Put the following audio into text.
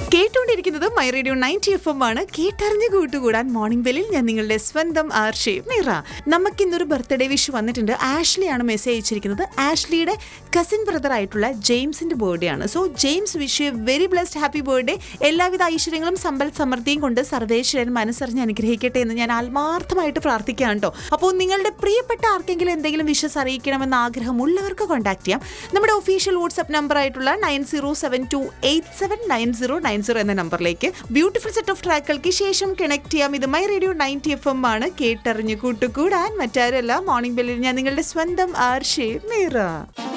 കേട്ടുകൊണ്ടിരിക്കുന്നത് my radio ninety F M ആണ് കേട്ടറിഞ്ഞ് കൂട്ടുകൂടാൻ മോർണിംഗ് ബെല്ലിൽ ഞാൻ നിങ്ങളുടെ സ്വന്തം ആർഷേ മിറ നമുക്കിന്നൊരു ബർത്ത്ഡേ വിഷ് വന്നിട്ടുണ്ട് ആഷ്ലി ആണ് മെസ്സേജ് അയച്ചിരിക്കുന്നത് ആഷ്ലിയുടെ കസിൻ ബ്രദർ ആയിട്ടുള്ള ജെയിംസിന്റെ ബർത്ത്ഡേ ആണ് so James wish you very blessed happy birthday എല്ലാവിധ ഐശ്വര്യങ്ങളും സമ്പൽ സമൃദ്ധിയും കൊണ്ട് സർവേശ്വരൻ മനസ്സറിഞ്ഞ് അനുഗ്രഹിക്കട്ടെ എന്ന് ഞാൻ ആത്മാർത്ഥമായിട്ട് പ്രാർത്ഥിക്കുകയാണ് കേട്ടോ അപ്പോൾ നിങ്ങളുടെ പ്രിയപ്പെട്ട ആർക്കെങ്കിലും എന്തെങ്കിലും വിഷസ് അറിയിക്കണമെന്ന് ആഗ്രഹമുള്ളവർക്ക് കോൺടാക്ട് ചെയ്യാം നമ്മുടെ ഒഫീഷ്യൽ വാട്സ്ആപ്പ് നമ്പർ ആയിട്ടുള്ള nine zero seven two eight seven nine zero nine zero എന്ന നമ്പറിലേക്ക് ബ്യൂട്ടിഫുൾ സെറ്റ് ഓഫ് ട്രാക്കുകൾക്ക് ശേഷം കണക്ട് ചെയ്യാം ഇത് my radio ninety F M ആണ് കേട്ടറിഞ്ഞ് കൂട്ടുകൂടാൻ മറ്റാരല്ല മോർണിംഗ് ബെല്ലിൽ ഞാൻ നിങ്ങളുടെ സ്വന്തം ആർഷേ മീറ